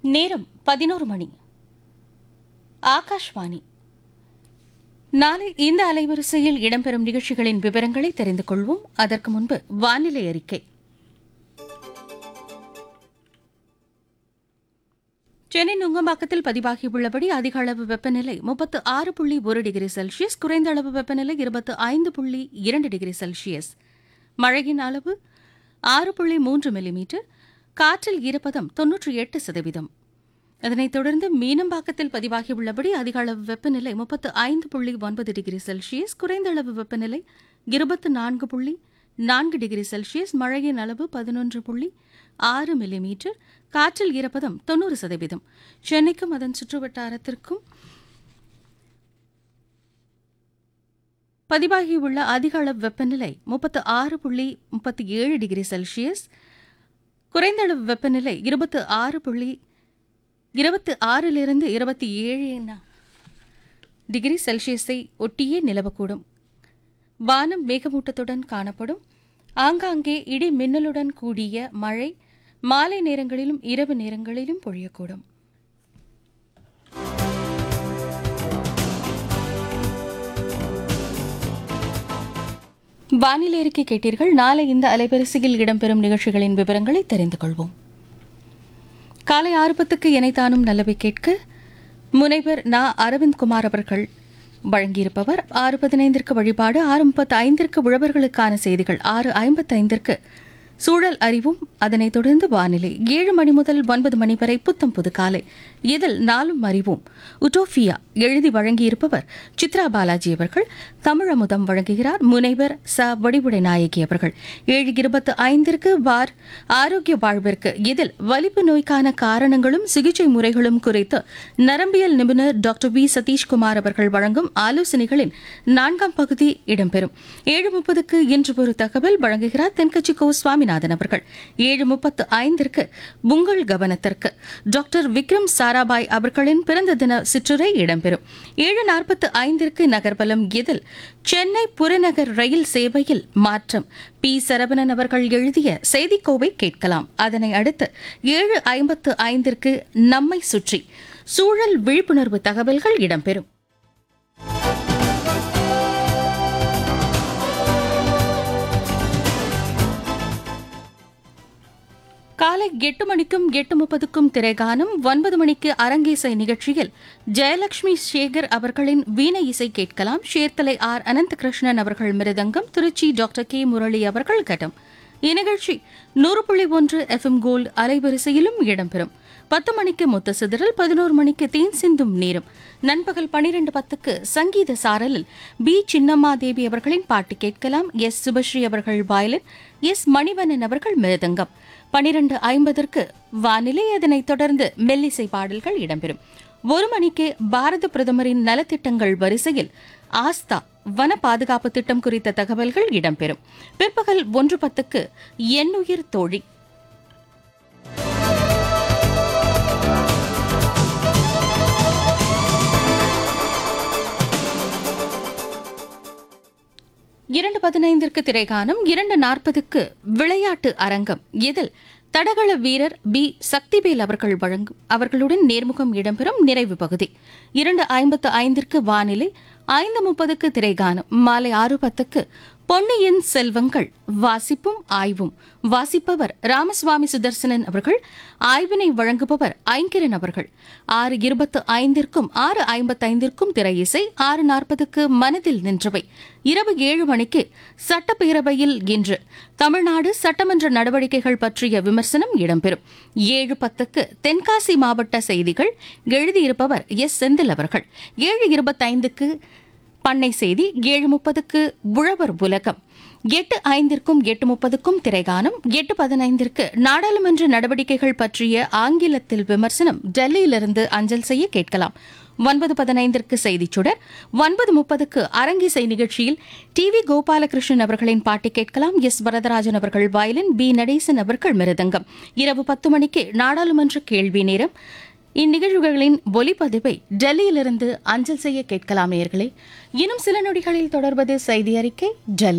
நேரம் பதினோரு மணி ஆகாஷ்வாணி நாளை இந்த அலைவரிசையில் இடம்பெறும் நிகழ்ச்சிகளின் விவரங்களை தெரிந்து கொள்வோம் அதற்கு முன்பு வானிலை அறிக்கை சென்னை நுங்கம்பாக்கத்தில் பதிவாகியுள்ளபடி அதிக அளவு வெப்பநிலை முப்பத்து ஆறு புள்ளி ஒரு டிகிரி செல்சியஸ் குறைந்த அளவு வெப்பநிலை இருபத்து ஐந்து புள்ளி இரண்டு டிகிரி செல்சியஸ் மழையின் அளவு ஆறு புள்ளி மூன்று மில்லிமீட்டர் காற்றில் ஈரப்பதம் தொன்னூற்றி எட்டு சதவீதம் அதனைத் தொடர்ந்து மீனம்பாக்கத்தில் பதிவாகியுள்ளபடி அதிக அளவு வெப்பநிலை முப்பத்து ஐந்து புள்ளி ஒன்பது டிகிரி செல்சியஸ் குறைந்த அளவு வெப்பநிலை இருபத்து நான்கு புள்ளி நான்கு டிகிரி செல்சியஸ் மழையின் அளவு பதினொன்று புள்ளி ஆறு மில்லிமீட்டர் காற்றில் ஈரப்பதம் தொன்னூறு சதவீதம் சென்னைக்கும் அதன் சுற்றுவட்டாரத்திற்கும் பதிவாகியுள்ள அதிக அளவு வெப்பநிலை முப்பத்து ஆறு புள்ளி முப்பத்தி ஏழு டிகிரி செல்சியஸ் குறைந்த அளவு வெப்பநிலை இருபத்து ஆறு புள்ளி இருபத்து ஆறிலிருந்து இருபத்தி ஏழு டிகிரி செல்சியஸை ஒட்டியே நிலவக்கூடும் வானம் மேகமூட்டத்துடன் காணப்படும் ஆங்காங்கே இடி மின்னலுடன் கூடிய மழை மாலை நேரங்களிலும் இரவு நேரங்களிலும் பொழியக்கூடும் வானிலை அறிக்கை கேட்டீர்கள் நாளை இந்த அலைவரிசையில் இடம்பெறும் நிகழ்ச்சிகளின் விவரங்களை தெரிந்து கொள்வோம் காலை ஆறு பத்துக்கு இணைத்தானும் நல்லவை கேட்க முனைவர் நா அரவிந்த் குமார் அவர்கள் வழங்கியிருப்பவர் ஆறு பதினைந்திற்கு வழிபாடு ஆறு முப்பத்து ஐந்திற்கு உழவர்களுக்கான செய்திகள் ஆறு ஐம்பத்தைந்திற்கு சூழல் அறிவும் அதனைத் தொடர்ந்து வானிலை ஏழு மணி முதல் ஒன்பது மணி வரை புத்தம் புது காலை இதில் நாளும் அறிவோம் உட்டோஃபியா எழுதி வழங்கியிருப்பவர் சித்ரா பாலாஜி அவர்கள் தமிழமுதம் வழங்குகிறார் முனைவர் ச வடிவுடை நாயகி அவர்கள் ஏழு இருபத்து ஐந்திற்கு வார் ஆரோக்கிய வாழ்விற்கு இதில் வலிப்பு நோய்க்கான காரணங்களும் சிகிச்சை முறைகளும் குறித்து நரம்பியல் நிபுணர் டாக்டர் வி சதீஷ்குமார் அவர்கள் வழங்கும் ஆலோசனைகளின் நான்காம் பகுதி இடம்பெறும் ஏழு முப்பதுக்கு இன்று ஒரு தகவல் வழங்குகிறார் தென்கட்சி கோ சுவாமிநாதன் அவர்கள் ஏழு முப்பத்து ஐந்திற்கு உங்கள் கவனத்திற்கு டாக்டர் விக்ரம் சாராபாய் அவர்களின் பிறந்த தின சிற்றுரை இடம்பெறும் ஏழு நாற்பத்து ஐந்திற்கு நகர்பலம் இதில் சென்னை புறநகர் ரயில் சேவையில் மாற்றம் பி சரவணன் அவர்கள் எழுதிய செய்திக்கோவை கேட்கலாம் அதனை அடுத்து ஏழு ஐம்பத்து ஐந்திற்கு நம்மை சுற்றி சூழல் விழிப்புணர்வு தகவல்கள் இடம்பெறும் காலை எட்டு மணிக்கும் எட்டு முப்பதுக்கும் திரைகானம் ஒன்பது மணிக்கு அரங்கேசை நிகழ்ச்சியில் ஜெயலட்சுமி சேகர் அவர்களின் வீணை இசை கேட்கலாம் சேர்த்தலை ஆர் அனந்தகிருஷ்ணன் அவர்கள் மிருதங்கம் திருச்சி டாக்டர் கே முரளி அவர்கள் கட்டம் இந்நிகழ்ச்சி நூறு புள்ளி ஒன்று எஃப்எம் கோல்டு அலைவரிசையிலும் இடம்பெறும் பத்து மணிக்கு மொத்த சிதறல் பதினோரு மணிக்கு தேன் சிந்தும் நேரம் நண்பகல் பனிரெண்டு பத்துக்கு சங்கீத சாரலில் பி சின்னம்மா தேவி அவர்களின் பாட்டு கேட்கலாம் எஸ் சுபஸ்ரீ அவர்கள் வயலின் எஸ் மணிவண்ணன் அவர்கள் மிருதங்கம் பனிரெண்டு ஐம்பதற்கு வானிலை அதனைத் தொடர்ந்து மெல்லிசை பாடல்கள் இடம்பெறும் ஒரு மணிக்கு பாரத பிரதமரின் நலத்திட்டங்கள் வரிசையில் ஆஸ்தா வன பாதுகாப்பு திட்டம் குறித்த தகவல்கள் இடம்பெறும் பிற்பகல் ஒன்று பத்துக்கு எண்ணுயிர் தோழி இரண்டு பதினைந்திற்கு திரைகானம் இரண்டு நாற்பதுக்கு விளையாட்டு அரங்கம் இதில் தடகள வீரர் பி சக்திவேல் அவர்கள் வழங்கும் அவர்களுடன் நேர்முகம் இடம்பெறும் நிறைவு பகுதி இரண்டு ஐம்பத்து ஐந்திற்கு வானிலை ஐந்து முப்பதுக்கு திரைகானம் மாலை ஆறு பத்துக்கு பொன்னியின் செல்வங்கள் வாசிப்பும் ஆய்வும் வாசிப்பவர் ராமசுவாமி சுதர்சனன் அவர்கள் ஆய்வினை வழங்குபவர் ஐங்கிரன் அவர்கள் ஆறு இருபத்து ஐந்திற்கும் ஆறு ஐம்பத்தைந்திற்கும் திரை இசை ஆறு நாற்பதுக்கு மனதில் நின்றவை இரவு ஏழு மணிக்கு சட்டப்பேரவையில் இன்று தமிழ்நாடு சட்டமன்ற நடவடிக்கைகள் பற்றிய விமர்சனம் இடம்பெறும் ஏழு பத்துக்கு தென்காசி மாவட்ட செய்திகள் எழுதியிருப்பவர் எஸ் செந்தில் அவர்கள் ஏழு இருபத்தைந்துக்கு பண்ணை செய்தி ஏழு முப்பதுக்கு உழவர் உலகம் எட்டு ஐந்திற்கும் எட்டு முப்பதுக்கும் திரைகானம் எட்டு பதினைந்திற்கு நாடாளுமன்ற நடவடிக்கைகள் பற்றிய ஆங்கிலத்தில் விமர்சனம் டெல்லியிலிருந்து அஞ்சல் செய்ய கேட்கலாம் ஒன்பது பதினைந்திற்கு செய்திச் சுடர் ஒன்பது முப்பதுக்கு அரங்கிசை நிகழ்ச்சியில் டி வி கோபாலகிருஷ்ணன் அவர்களின் பாட்டு கேட்கலாம் எஸ் வரதராஜன் அவர்கள் வயலின் பி நடேசன் அவர்கள் மிருதங்கம் இரவு பத்து மணிக்கு நாடாளுமன்ற கேள்வி நேரம் இந்நிகழ்வுகளின் ஒலிப்பதிவை டெல்லியிலிருந்து அஞ்சல் செய்ய கேட்கலாம் நேயர்களே இன்னும் சில நொடிகளில் தொடர்வது செய்தி அறிக்கை டெல்லி